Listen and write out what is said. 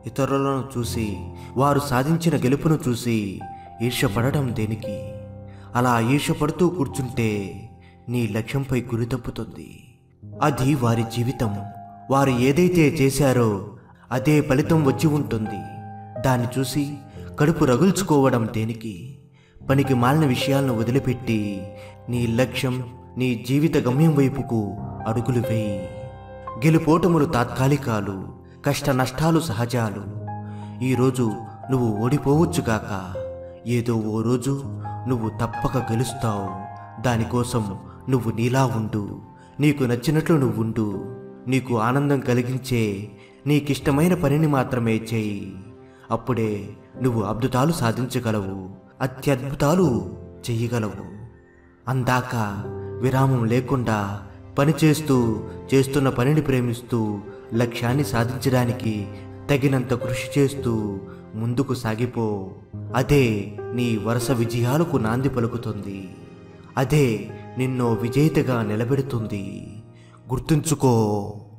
ఇతరులను చూసి వారు సాధించిన గెలుపును చూసి ఈర్ష్యపడడం దేనికి అలా ఈర్ష్యపడుతూ కూర్చుంటే నీ లక్ష్యంపై గురి తప్పుతుంది అది వారి జీవితం వారు ఏదైతే చేశారో అదే ఫలితం వచ్చి ఉంటుంది దాన్ని చూసి కడుపు రగుల్చుకోవడం దేనికి పనికి మాలిన విషయాలను వదిలిపెట్టి నీ లక్ష్యం నీ జీవిత గమ్యం వైపుకు అడుగులు వేయి గెలుపోటములు తాత్కాలికాలు కష్ట నష్టాలు సహజాలు ఈరోజు నువ్వు ఓడిపోవచ్చుగాక ఏదో ఓ రోజు నువ్వు తప్పక గెలుస్తావు దానికోసం నువ్వు నీలా ఉండు నీకు నచ్చినట్లు నువ్వు ఉండు నీకు ఆనందం కలిగించే నీకిష్టమైన పనిని మాత్రమే చేయి అప్పుడే నువ్వు అద్భుతాలు సాధించగలవు అత్యద్భుతాలు చెయ్యగలవు అందాక విరామం లేకుండా పని చేస్తూ చేస్తున్న పనిని ప్రేమిస్తూ లక్ష్యాన్ని సాధించడానికి తగినంత కృషి చేస్తూ ముందుకు సాగిపో అదే నీ వరుస విజయాలకు నాంది పలుకుతుంది అదే నిన్నో విజేతగా నిలబెడుతుంది గుర్తుంచుకో